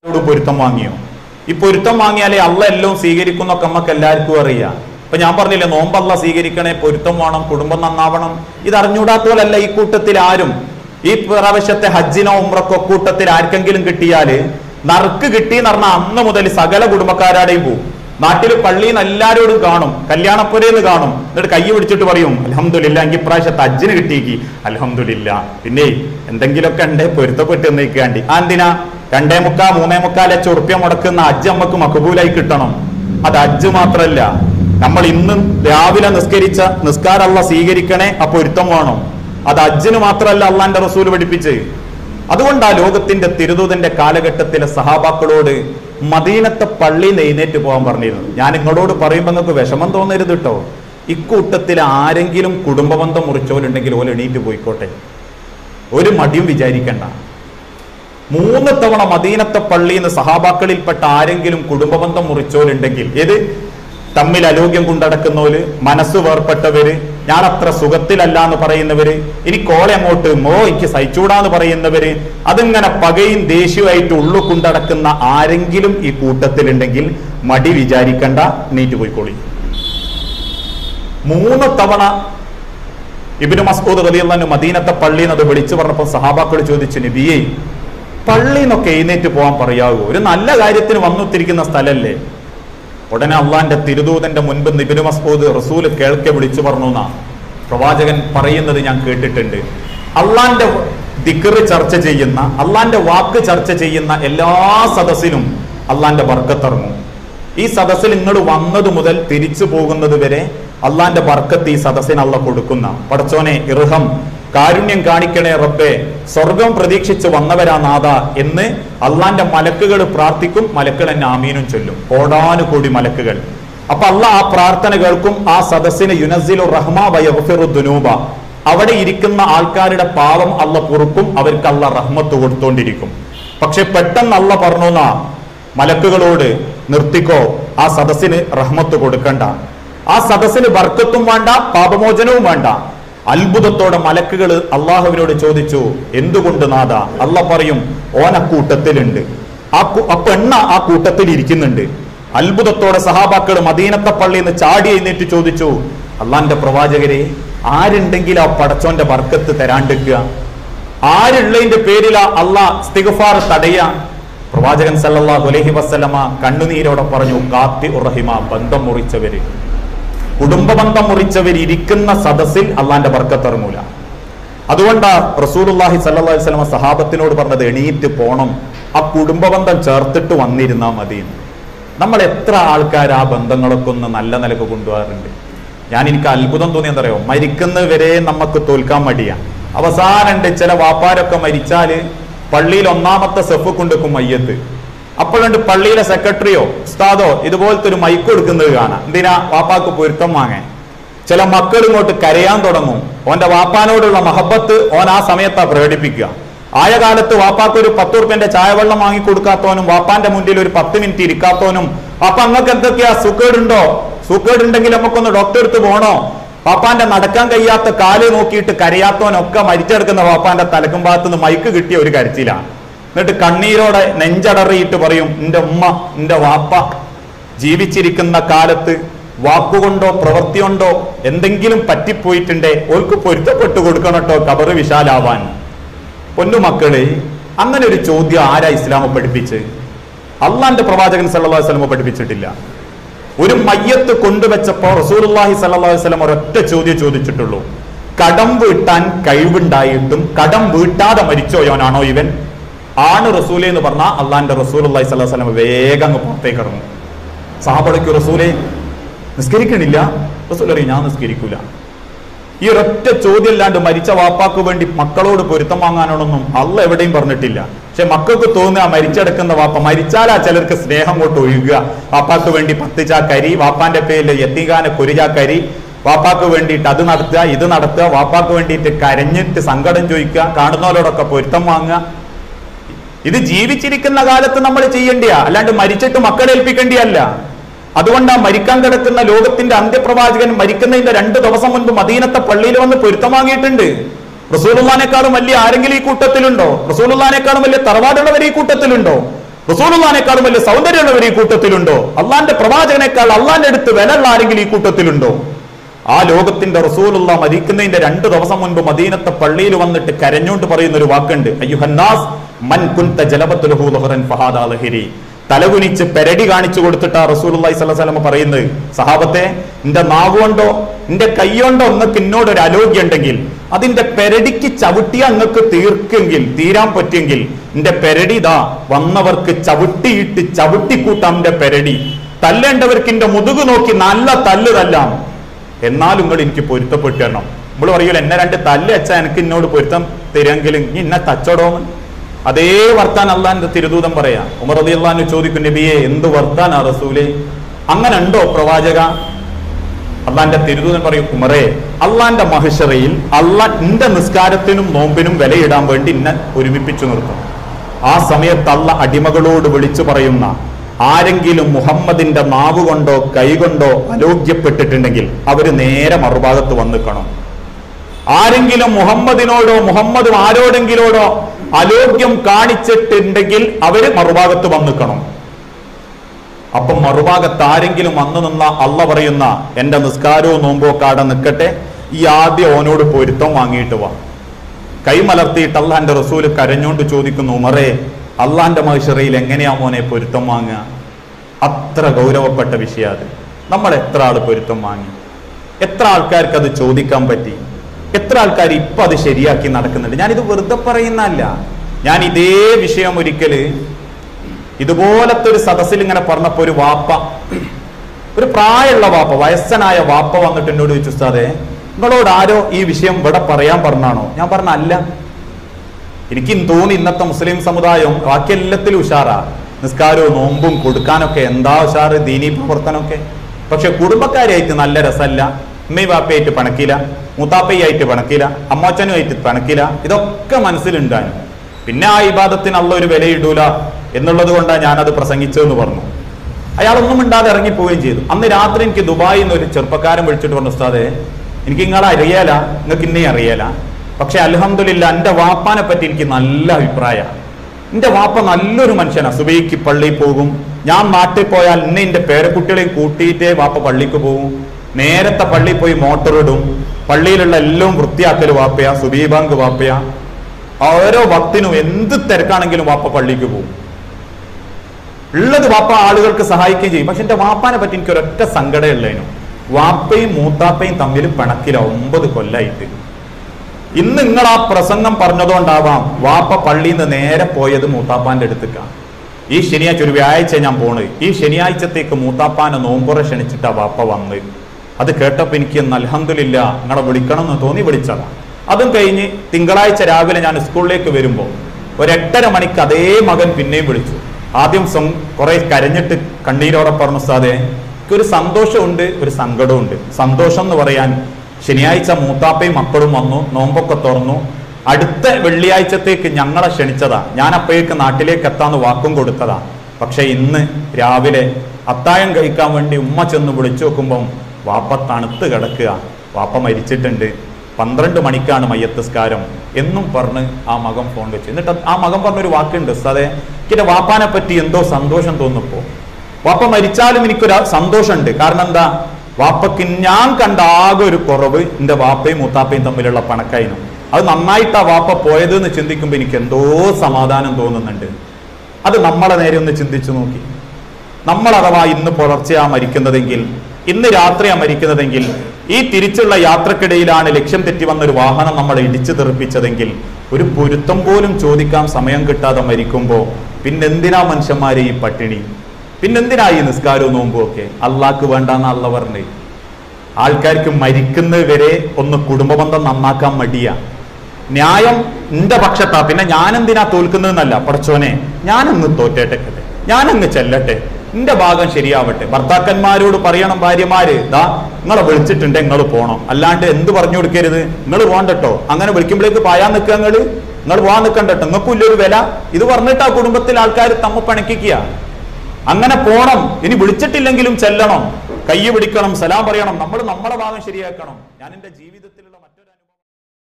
ോട് പൊരുത്തം വാങ്ങിയോ ഈ പൊരുത്തം വാങ്ങിയാലേ അള്ള എല്ലാം സ്വീകരിക്കുന്നൊക്കെ നമുക്ക് എല്ലാവർക്കും അറിയാം ഇപ്പൊ ഞാൻ പറഞ്ഞില്ലേ നോമ്പല്ല സ്വീകരിക്കണേ പൊരുത്തം വേണം കുടുംബം നന്നാവണം ഇത് അറിഞ്ഞൂടാത്തോലല്ല ഈ കൂട്ടത്തിൽ ആരും ഈ പ്രാവശ്യത്തെ ഹജ്ജിനോ ഉമ്രക്കോ കൂട്ടത്തിൽ ആർക്കെങ്കിലും കിട്ടിയാല് നറുക്ക് കിട്ടി എന്ന് പറഞ്ഞാൽ അന്ന് മുതൽ സകല കുടുംബക്കാരുടെയും പോവും നാട്ടിൽ പള്ളിയിൽ നിന്ന് എല്ലാരോടും കാണും കല്യാണപ്പുരയിൽ കാണും എന്നിട്ട് കൈ പിടിച്ചിട്ട് പറയും അലഹമില്ല എനിക്ക് ഇപ്രാവശ്യത്തെ അജ്ജിന് കിട്ടിയേക്ക് അലഹമില്ല പിന്നെ എന്തെങ്കിലുമൊക്കെ ഉണ്ടേ പൊരുത്തപ്പെട്ട് നിൽക്കാണ്ടി ആ എന്തിനാ രണ്ടേ മുക്കാ മൂന്നേ മുക്കാലെ ചുറുപ്യ മുടക്കുന്ന അജ്ജ് നമുക്ക് മക്കബൂലായി കിട്ടണം അത് അജ്ജ് മാത്രല്ല നമ്മൾ ഇന്ന് രാവിലെ നിസ്കരിച്ച നിസ്കാരമുള്ള സ്വീകരിക്കണേ ആ പൊരുത്തം വേണം അത് അജ്ജിന് മാത്രമല്ല അള്ളാന്റെ റസൂൽ പഠിപ്പിച്ച് അതുകൊണ്ടാ ലോകത്തിന്റെ തിരുദൂതന്റെ കാലഘട്ടത്തിലെ സഹാബാക്കളോട് മദീനത്തെ പള്ളി എഴുന്നേറ്റ് പോകാൻ പറഞ്ഞിരുന്നു ഞാൻ നിങ്ങളോട് പറയുമ്പോൾ നിങ്ങൾക്ക് വിഷമം തോന്നരുത് കേട്ടോ ഇക്കൂട്ടത്തിൽ ആരെങ്കിലും കുടുംബബന്ധം മുറിച്ചോലുണ്ടെങ്കിൽ ഓല എണീറ്റ് പോയിക്കോട്ടെ ഒരു മടിയും വിചാരിക്കണ്ട മൂന്ന് തവണ മദീനത്തെ പള്ളിയിൽ നിന്ന് സഹാബാക്കളിൽപ്പെട്ട ആരെങ്കിലും കുടുംബബന്ധം മുറിച്ചോലുണ്ടെങ്കിൽ ഏത് തമ്മിൽ അലോഗ്യം കൊണ്ടടക്കുന്നവര് മനസ്സ് വേർപ്പെട്ടവര് ഞാൻ അത്ര സുഖത്തിലല്ല എന്ന് പറയുന്നവര് ഇനി കോളെ അങ്ങോട്ട് മോ എനിക്ക് സഹിച്ചൂടാന്ന് പറയുന്നവര് അതിങ്ങനെ പകയും ദേഷ്യമായിട്ട് ഉള്ളു കൊണ്ടടക്കുന്ന ആരെങ്കിലും ഈ കൂട്ടത്തിലുണ്ടെങ്കിൽ മടി വിചാരിക്കണ്ട നീറ്റ് പോയിക്കോളി മൂന്ന് തവണ ഇബിന് മസ്കൂദ് റലിയല്ലാന്ന് മദീനത്തെ പള്ളിയിൽ നിന്ന് അത് വിളിച്ചു പറഞ്ഞപ്പോൾ സഹാബാക്കൾ ചോദിച്ചു നബിയെ പള്ളിയിൽ നിന്നൊക്കെ എഴുന്നേറ്റ് പോകാൻ പറയാവോ ഒരു നല്ല കാര്യത്തിന് വന്നുത്തിരിക്കുന്ന സ്ഥലല്ലേ ഉടനെ അള്ളാന്റെ തിരുദൂതന്റെ മുൻപ് നിബിന് മസ്കൂദ് റസൂല് കേൾക്കെ വിളിച്ചു പറഞ്ഞു എന്നാ പ്രവാചകൻ പറയുന്നത് ഞാൻ കേട്ടിട്ടുണ്ട് അള്ളാന്റെ ദിക്കറ് ചർച്ച ചെയ്യുന്ന അള്ളാന്റെ വാക്ക് ചർച്ച ചെയ്യുന്ന എല്ലാ സദസ്സിലും അള്ളാന്റെ ബർക്കത്തിറങ്ങും ഈ സദസ്സിൽ നിങ്ങൾ വന്നത് മുതൽ തിരിച്ചു പോകുന്നത് വരെ അള്ളാന്റെ ബർക്കത്ത് ഈ സദസ്സിന് അള്ള കൊടുക്കുന്ന പടച്ചോനെ ഇർഹം കാരുണ്യം കാണിക്കണേ റബ്ബെ സ്വർഗം പ്രതീക്ഷിച്ച് വന്നവരാ നാഥ എന്ന് അള്ളാന്റെ മലക്കുകൾ പ്രാർത്ഥിക്കും മലക്കുകൾ എന്നെ ആമീനും ചൊല്ലും കോടാനുകൂടി മലക്കുകൾ അപ്പൊ അള്ള ആ പ്രാർത്ഥന കേൾക്കും ആ സദസ്സിന് യുനസിലു റഹ്മ വയഫിറു ദുനൂബ അവിടെ ഇരിക്കുന്ന ആൾക്കാരുടെ പാവം അള്ള പൊറുക്കും അവർക്ക് അള്ള റഹ്മത്ത് കൊടുത്തോണ്ടിരിക്കും പക്ഷെ പെട്ടെന്ന് അള്ള പറഞ്ഞു എന്നാ മലക്കുകളോട് നിർത്തിക്കോ ആ സദസ്സിന് റഹ്മത്ത് കൊടുക്കണ്ട ആ സദസ്സിന് ബർക്കത്തും വേണ്ട പാപമോചനവും വേണ്ട അത്ഭുതത്തോടെ മലക്കുകൾ അള്ളാഹുവിനോട് ചോദിച്ചു എന്തുകൊണ്ട് നാഥ അല്ല പറയും ഓന കൂട്ടത്തിലുണ്ട് ആ കു- ആ പെണ്ണ ആ കൂട്ടത്തിൽ ഇരിക്കുന്നുണ്ട് അത്ഭുതത്തോടെ സഹാബാക്കൾ മദീനത്തെ പള്ളിയിൽ നിന്ന് ചാടി എഴുന്നേറ്റ് ചോദിച്ചു അള്ളാന്റെ പ്രവാചകരെ ആരുണ്ടെങ്കിൽ ആ പടച്ചോന്റെ ബർക്കത്ത് തരാണ്ടിക്കുക ആരുള്ളതിന്റെ പേരിലാ അള്ളാ സ്തിഗ്ഫാർ തടയാ പ്രവാചകൻ സല്ലല്ലാഹു അലൈഹി വസല്ലമ കണ്ണുനീരോടെ പറഞ്ഞു കാത്തി ഉറഹിമ ബന്ധം മുറിച്ചവര് കുടുംബബന്ധം മുറിച്ചവർ ഇരിക്കുന്ന സദസ്സിൽ അള്ളാന്റെ ബർക്കത്തിറങ്ങൂല അതുകൊണ്ടാ റസൂലുള്ളാഹി സല്ലല്ലാഹു അലൈഹി വസല്ലമ സഹാബത്തിനോട് പറഞ്ഞത് എണീറ്റ് പോണം ആ കുടുംബബന്ധം ചേർത്തിട്ട് വന്നിരുന്നാ മതി എന്ന്. നമ്മൾ എത്ര ആൾക്കാർ ആ ബന്ധങ്ങളൊക്കെ ഒന്ന് നല്ല നിലക്ക് കൊണ്ടുപോകാറുണ്ട് ഞാൻ എനിക്ക് അത്ഭുതം തോന്നി എന്താ പറയുക മരിക്കുന്നവരെ നമുക്ക് തോൽക്കാൻ മടിയാ അവസാനുണ്ട് ചില വാപ്പാരൊക്കെ മരിച്ചാല് പള്ളിയിൽ ഒന്നാമത്തെ സെഫ് കൊണ്ടുവെക്കും മയ്യത്ത് അപ്പോഴുണ്ട് പള്ളിയിലെ സെക്രട്ടറിയോ ഉസ്താദോ ഇതുപോലത്തെ ഒരു മൈക്ക് കൊടുക്കുന്നത് കാണാം എന്തിനാ വാപ്പാക്ക് പൊരുത്തം വാങ്ങാൻ ചില മക്കൾ ഇങ്ങോട്ട് കരയാൻ തുടങ്ങും ഓന്റെ വാപ്പാനോടുള്ള മഹബത്ത് ഓൻ ആ സമയത്താ പ്രകടിപ്പിക്കുക ആയ കാലത്ത് വാപ്പാക്ക് ഒരു പത്ത് ഉറുപ്പ്യന്റെ ചായവെള്ളം വാങ്ങി കൊടുക്കാത്തവനും വാപ്പാന്റെ മുന്നിൽ ഒരു പത്ത് മിനിറ്റ് ഇരിക്കാത്തവനും അപ്പൊ അങ്ങക്ക് എന്തൊക്കെയാ സുഖേടുണ്ടോ സുഖേടുണ്ടെങ്കിൽ നമുക്കൊന്ന് ഡോക്ടറെ അടുത്ത് പോണോ വാപ്പാന്റെ നടക്കാൻ കഴിയാത്ത കാല് നോക്കിയിട്ട് കരയാത്തവനൊക്കെ മരിച്ചെടുക്കുന്ന വാപ്പാന്റെ തലക്കും ഭാഗത്തുനിന്ന് മൈക്ക് കിട്ടിയ ഒരു കരച്ചിലാണ് എന്നിട്ട് കണ്ണീരോടെ നെഞ്ചടറിയിട്ട് പറയും എന്റെ ഉമ്മ എന്റെ വാപ്പ ജീവിച്ചിരിക്കുന്ന കാലത്ത് വാക്കുകൊണ്ടോ പ്രവൃത്തി കൊണ്ടോ എന്തെങ്കിലും പറ്റിപ്പോയിട്ടുണ്ടേ ഓർക്ക് പൊരുത്തപ്പെട്ടു കൊടുക്കണട്ടോ കബറ് വിശാലാവാൻ പൊന്നുമക്കളെ അങ്ങനെ ഒരു ചോദ്യം ആരാ ഇസ്ലാമ പഠിപ്പിച്ച് അള്ളാന്റെ പ്രവാചകൻ സല്ലല്ലാഹു അലൈഹി വസല്ലമ പഠിപ്പിച്ചിട്ടില്ല ഒരു മയ്യത്ത് കൊണ്ടുവച്ചപ്പോ റസൂലുള്ളാഹി സല്ലല്ലാഹു അലൈഹി വസല്ലം ഒരൊറ്റ ചോദ്യം ചോദിച്ചിട്ടുള്ളൂ കടം വീട്ടാൻ കഴിവുണ്ടായിട്ടും കടം വീട്ടാതെ മരിച്ചോയോനാണോ ഇവൻ ആണ് റസൂലെ എന്ന് പറഞ്ഞാൽ അള്ളാന്റെ റസൂൽ അള്ളാഹി സ്വലാഹു വസ്ലം വേഗം അങ്ങ് പുറത്തേക്ക് ഇറങ്ങും സാഹബടയ്ക്ക് റസൂലെ നിസ്കരിക്കണില്ല റസൂൽ അറിയും ഞാൻ നിസ്കരിക്കൂല ഈ ഒരൊറ്റ ചോദ്യം ഇല്ലാണ്ട് മരിച്ച വാപ്പാക്ക് വേണ്ടി മക്കളോട് പൊരുത്തം വാങ്ങാനോടൊന്നും അല്ല എവിടെയും പറഞ്ഞിട്ടില്ല പക്ഷെ മക്കൾക്ക് തോന്നുക മരിച്ചെടുക്കുന്ന വാപ്പ മരിച്ചാലാ ചിലർക്ക് സ്നേഹം കൊണ്ട് ഒഴുകുക വാപ്പാക്ക് വേണ്ടി പത്ത് ചാക്കരി വാപ്പാന്റെ പേരിൽ എത്തിക്കാനെ കുരിചാക്കരി വാപ്പാക്ക് വേണ്ടിയിട്ട് അത് നടത്തുക ഇത് നടത്തുക വാപ്പാക്ക് വേണ്ടിയിട്ട് കരഞ്ഞിട്ട് സങ്കടം ചോദിക്കുക കാണുന്നവരോടൊക്കെ പൊരുത്തം വാങ്ങുക ഇത് ജീവിച്ചിരിക്കുന്ന കാലത്ത് നമ്മൾ ചെയ്യേണ്ടിയാ അല്ലാണ്ട് മരിച്ചിട്ട് മക്കളെ ഏൽപ്പിക്കേണ്ടിയല്ല അതുകൊണ്ടാ മരിക്കാൻ കിടക്കുന്ന ലോകത്തിന്റെ അന്ത്യപ്രവാചകൻ മരിക്കുന്നതിന്റെ രണ്ട് ദിവസം മുൻപ് മദീനത്തെ പള്ളിയിൽ വന്ന് പൊരുത്തം വാങ്ങിയിട്ടുണ്ട് റസൂലുള്ളാനേക്കാളും വലിയ ആരെങ്കിലും ഈ കൂട്ടത്തിലുണ്ടോ റസൂലുള്ളാനേക്കാളും വലിയ തറവാടുള്ളവർ ഈ കൂട്ടത്തിലുണ്ടോ റസൂലുള്ളാനേക്കാളും വലിയ സൗന്ദര്യമുള്ളവർ ഈ കൂട്ടത്തിലുണ്ടോ അള്ളാന്റെ പ്രവാചകനേക്കാൾ അള്ളാന്റെ അടുത്ത് വിലയുള്ള ആരെങ്കിലും ഈ കൂട്ടത്തിലുണ്ടോ ആ ലോകത്തിന്റെ റസൂലുള്ള മരിക്കുന്നതിന്റെ രണ്ട് ദിവസം മുൻപ് മദീനത്തെ പള്ളിയിൽ വന്നിട്ട് കരഞ്ഞുകൊണ്ട് പറയുന്ന ഒരു വാക്കുണ്ട് അയ്യുഹന്നാസ് മൻ കുൻത ജലബത്തുലഹു ലഹറൻ ഫഹാദ ലഹരി തലകുനിച്ച് പെരടി കാണിച്ചു കൊടുത്തിട്ട് ആ റസൂലുള്ളാഹി സ്വല്ലല്ലാഹു അലൈഹി വസല്ലം പറയുന്നത് സഹാബത്തെ നിന്റെ നാവ് കൊണ്ടോ നിന്റെ കൈ കൊണ്ടോ നിങ്ങൾക്ക് എന്നോട് ഒരു അലോഗ്യം ഉണ്ടെങ്കിൽ അതിന്റെ പെരടിക്ക് ചവിട്ടി അങ്ങക്ക് തീർക്കെങ്കിൽ തീരാൻ പറ്റിയെങ്കിൽ നിന്റെ പെരടി ഇതാ വന്നവർക്ക് ചവിട്ടിയിട്ട് ചവിട്ടിക്കൂട്ടാം എന്റെ പെരടി തല്ലേണ്ടവർക്ക് എന്റെ മുതുക് നോക്കി നല്ല തല്ല് തല്ലാം എന്നാലും നിങ്ങൾ എനിക്ക് പൊരുത്തപ്പെട്ടു തരണം നമ്മൾ പറയൂല എന്നെ രണ്ട് തല്ല് വെച്ചാൽ എനിക്ക് എന്നോട് പൊരുത്തം തരുമെങ്കിലും ഇനി എന്നെ തച്ചടോന്ന് അതേ വർത്താൻ അള്ളാന്റെ തിരുദൂതം പറയാം ഉമർ അലി അള്ളഹാന് ചോദിക്കും നബിയെ എന്ത് വർത്താനാ റസൂലെ അങ്ങനെ ഉണ്ടോ പ്രവാചക അള്ളാന്റെ തിരുദൂതൻ പറയും ഉമറേ അള്ളാന്റെ മഹിഷറയിൽ അള്ളാ നിന്റെ നിസ്കാരത്തിനും നോമ്പിനും വിലയിടാൻ വേണ്ടി ഇന്നെ ഒരുമിപ്പിച്ചു നിർത്തും ആ സമയത്ത് അള്ള അടിമകളോട് വിളിച്ചു പറയുന്ന ആരെങ്കിലും മുഹമ്മദിന്റെ നാവ് കൊണ്ടോ കൈകൊണ്ടോ അലോഗ്യപ്പെട്ടിട്ടുണ്ടെങ്കിൽ അവര് നേരെ മറുഭാഗത്ത് വന്ന് നിൽക്കണം ആരെങ്കിലും മുഹമ്മദിനോടോ മുഹമ്മദ് ആരോടെങ്കിലോടോ അലോഗ്യം കാണിച്ചിട്ടുണ്ടെങ്കിൽ അവര് മറുഭാഗത്ത് വന്ന് നിൽക്കണം അപ്പം മറുഭാഗത്ത് ആരെങ്കിലും വന്നു നിന്ന അള്ള പറയുന്ന എന്റെ നിസ്കാരവും നോമ്പോ കാടെ നിൽക്കട്ടെ ഈ ആദ്യം ഓനോട് പൊരുത്തം വാങ്ങിയിട്ട് വാ കൈമലർത്തിയിട്ട് അള്ളാന്റെ റസൂല് കരഞ്ഞോണ്ട് ചോദിക്കുന്നു ഉമറേ അള്ളാന്റെ മഹിഷറയിൽ എങ്ങനെയാ മോനെ പൊരുത്തം വാങ്ങുക അത്ര ഗൗരവപ്പെട്ട വിഷയം അത് നമ്മൾ എത്ര ആൾ പൊരുത്തം വാങ്ങി എത്ര ആൾക്കാർക്ക് അത് ചോദിക്കാൻ പറ്റി എത്ര ആൾക്കാർ ഇപ്പൊ അത് ശരിയാക്കി നടക്കുന്നുണ്ട് ഞാനിത് വെറുതെ പറയുന്നല്ല ഞാൻ ഇതേ വിഷയം ഒരിക്കല് ഇതുപോലത്തെ ഒരു സദസ്സിൽ ഇങ്ങനെ പറഞ്ഞപ്പോ ഒരു വാപ്പ ഒരു പ്രായമുള്ള വാപ്പ വയസ്സനായ വാപ്പ വന്നിട്ട് എന്നോട് ചോദിച്ചു ഉസ്താദേ നിങ്ങളോട് ആരോ ഈ വിഷയം ഇവിടെ പറയാൻ പറഞ്ഞാണോ ഞാൻ പറഞ്ഞ അല്ല എനിക്കും തോന്നി ഇന്നത്തെ മുസ്ലിം സമുദായം ബാക്കി എല്ലാത്തിലും ഉഷാറാ നിസ്കാരവും നോമ്പും കൊടുക്കാനൊക്കെ എന്താ ഉഷാറ് ദീനി പ്രവർത്തനമൊക്കെ പക്ഷെ കുടുംബക്കാരായിട്ട് നല്ല രസമല്ല ഉമ്മയും വാപ്പയായിട്ട് പണക്കില്ല മൂത്താപ്പയായിട്ട് പണക്കില്ല അമ്മാച്ചനുമായിട്ട് പണക്കില്ല ഇതൊക്കെ മനസ്സിലുണ്ടാനും പിന്നെ ആ ഇബാദത്തിന് അള്ള ഒരു വിലയിടൂല എന്നുള്ളത് കൊണ്ടാണ് ഞാനത് പ്രസംഗിച്ചതെന്ന് പറഞ്ഞു അയാളൊന്നും മിണ്ടാതെ ഇറങ്ങിപ്പോവുകയും ചെയ്തു അന്ന് രാത്രി എനിക്ക് ദുബായിൽ നിന്ന് ഒരു ചെറുപ്പക്കാരൻ വിളിച്ചിട്ട് പറഞ്ഞു ഉസ്താദെ എനിക്ക് നിങ്ങളെ അറിയാല നിങ്ങൾക്ക് ഇന്നേ അറിയാല പക്ഷെ അലഹമില്ല എന്റെ വാപ്പാനെ പറ്റി എനിക്ക് നല്ല അഭിപ്രായമാണ് എന്റെ വാപ്പ നല്ലൊരു മനുഷ്യനാണ് സുബൈക്ക് പള്ളിയിൽ പോകും ഞാൻ നാട്ടിൽ പോയാൽ ഇന്ന് എന്റെ പേരക്കുട്ടികളെയും കൂട്ടിയിട്ടേ വാപ്പ പള്ളിക്ക് പോകും നേരത്തെ പള്ളിയിൽ പോയി മോട്ടർ ഇടും പള്ളിയിലുള്ള എല്ലാം വൃത്തിയാക്കൽ വാപ്പയാ സുബൈ ബാങ്ക് വാപ്പയാ ഓരോ ഭക്തിനും എന്ത് തിരക്കാണെങ്കിലും വാപ്പ പള്ളിക്ക് പോകും ഉള്ളത് വാപ്പ ആളുകൾക്ക് സഹായിക്കുകയും ചെയ്യും പക്ഷെ എന്റെ വാപ്പാനെ പറ്റി എനിക്ക് ഒരൊറ്റ സങ്കടമുള്ളതിനും വാപ്പയും മൂത്താപ്പയും തമ്മിൽ പിണക്കില ഒമ്പത് കൊല്ലായിട്ട് ഇന്ന് നിങ്ങൾ ആ പ്രസംഗം പറഞ്ഞതുകൊണ്ടാവാം വാപ്പ പള്ളിയിൽ നിന്ന് നേരെ പോയത് മൂത്താപ്പാന്റെ അടുത്തേക്കാണ് ഈ ശനിയാഴ്ച ഒരു വ്യാഴാഴ്ച ഞാൻ പോണ് ഈ ശനിയാഴ്ചത്തേക്ക് മൂത്താപ്പാനെ നോമ്പുറ ക്ഷണിച്ചിട്ടാ വാപ്പ വന്ന് അത് കേട്ടപ്പോ എനിക്ക് അൽഹംദുലില്ല നിങ്ങളെ വിളിക്കണം എന്ന് തോന്നി വിളിച്ചതാ അതും കഴിഞ്ഞ് തിങ്കളാഴ്ച രാവിലെ ഞാൻ സ്കൂളിലേക്ക് വരുമ്പോൾ ഒരു എട്ടര മണിക്ക് അതേ മകൻ പിന്നെയും വിളിച്ചു ആദ്യം സ്വം- കുറെ കരഞ്ഞിട്ട് കണ്ണീരോടെ പറഞ്ഞു സാധേ ഒരു സന്തോഷമുണ്ട് ഒരു സങ്കടമുണ്ട് സന്തോഷം എന്ന് പറയാൻ ശനിയാഴ്ച മൂത്താപ്പയും മക്കളും വന്നു നോമ്പൊക്കെ തുറന്നു അടുത്ത വെള്ളിയാഴ്ചത്തേക്ക് ഞങ്ങളെ ക്ഷണിച്ചതാ ഞാൻ അപ്പോഴേക്ക് നാട്ടിലേക്ക് എത്താന്ന് വാക്കും കൊടുത്തതാ പക്ഷെ ഇന്ന് രാവിലെ അത്തായം കഴിക്കാൻ വേണ്ടി ഉമ്മ ചെന്ന് വിളിച്ചു നോക്കുമ്പം വാപ്പ തണുത്ത് കിടക്കുക വാപ്പ മരിച്ചിട്ടുണ്ട് പന്ത്രണ്ട് മണിക്കാണ് മയ്യത്തസ്കാരം എന്നും പറഞ്ഞ് ആ മകൻ ഫോൺ വെച്ചു എന്നിട്ട് ആ മകൻ പറഞ്ഞൊരു വാക്കുണ്ട് അതെ എനിക്ക് വാപ്പാനെ പറ്റി എന്തോ സന്തോഷം തോന്നിപ്പോ വാപ്പ മരിച്ചാലും എനിക്കൊരു സന്തോഷമുണ്ട് കാരണം എന്താ വാപ്പക്ക് ഞാൻ കണ്ട ആകെ ഒരു കുറവ് എന്റെ വാപ്പയും മൂത്താപ്പയും തമ്മിലുള്ള പണക്കായിനും അത് നന്നായിട്ടാ വാപ്പ പോയത് എന്ന് ചിന്തിക്കുമ്പോൾ എനിക്ക് എന്തോ സമാധാനം തോന്നുന്നുണ്ട് അത് നമ്മളെ നേരെ ഒന്ന് ചിന്തിച്ചു നോക്കി നമ്മൾ അഥവാ ഇന്ന് പുലർച്ചെയാ മരിക്കുന്നതെങ്കിൽ ഇന്ന് രാത്രിയാ മരിക്കുന്നതെങ്കിൽ ഈ തിരിച്ചുള്ള യാത്രക്കിടയിലാണ് ലക്ഷ്യം തെറ്റി വന്ന ഒരു വാഹനം നമ്മളെ ഇടിച്ചു തെറിപ്പിച്ചതെങ്കിൽ ഒരു പൊരുത്തം പോലും ചോദിക്കാൻ സമയം കിട്ടാതെ മരിക്കുമ്പോ പിന്നെന്തിനാ മനുഷ്യന്മാരെ ഈ പട്ടിണി പിന്നെന്തിനാ ഈ നിസ്കാരവും നോമ്പും ഒക്കെ അള്ളാക്ക് വേണ്ടാന്ന് അള്ള പറഞ്ഞേ ആൾക്കാർക്ക് മരിക്കുന്നത് വരെ ഒന്ന് കുടുംബബന്ധം നന്നാക്കാൻ മടിയാ ന്യായം എന്റെ പക്ഷത്താ പിന്നെ ഞാൻ എന്തിനാ തോൽക്കുന്നതെന്നല്ല പടച്ചോനെ ഞാനങ്ങ് തോറ്റേട്ടെ ഞാനങ്ങ് ചെല്ലട്ടെ എന്റെ ഭാഗം ശരിയാവട്ടെ ഭർത്താക്കന്മാരോട് പറയണം ഭാര്യമാര് ദാ നിങ്ങളെ വിളിച്ചിട്ടുണ്ട് നിങ്ങൾ പോണം അല്ലാണ്ട് എന്ത് പറഞ്ഞു കൊടുക്കരുത് നിങ്ങൾ പോകണ്ടട്ടോ അങ്ങനെ വിളിക്കുമ്പോഴേക്ക് പായാൻ നിൽക്കുക നിങ്ങള് നിങ്ങൾ പോകാൻ നിൽക്കണ്ടട്ടോ നിങ്ങൾക്കും ഇല്ലൊരു വില ഇത് പറഞ്ഞിട്ട് ആ കുടുംബത്തിൽ ആൾക്കാർ തമ്മ പണിക്കുക അങ്ങനെ പോണം ഇനി വിളിച്ചിട്ടില്ലെങ്കിലും ചെല്ലണം കൈ പിടിക്കണം സലാം പറയണം നമ്മൾ നമ്മളെ ഭാഗം ശരിയാക്കണം ഞാൻ എന്റെ ജീവിതത്തിൽ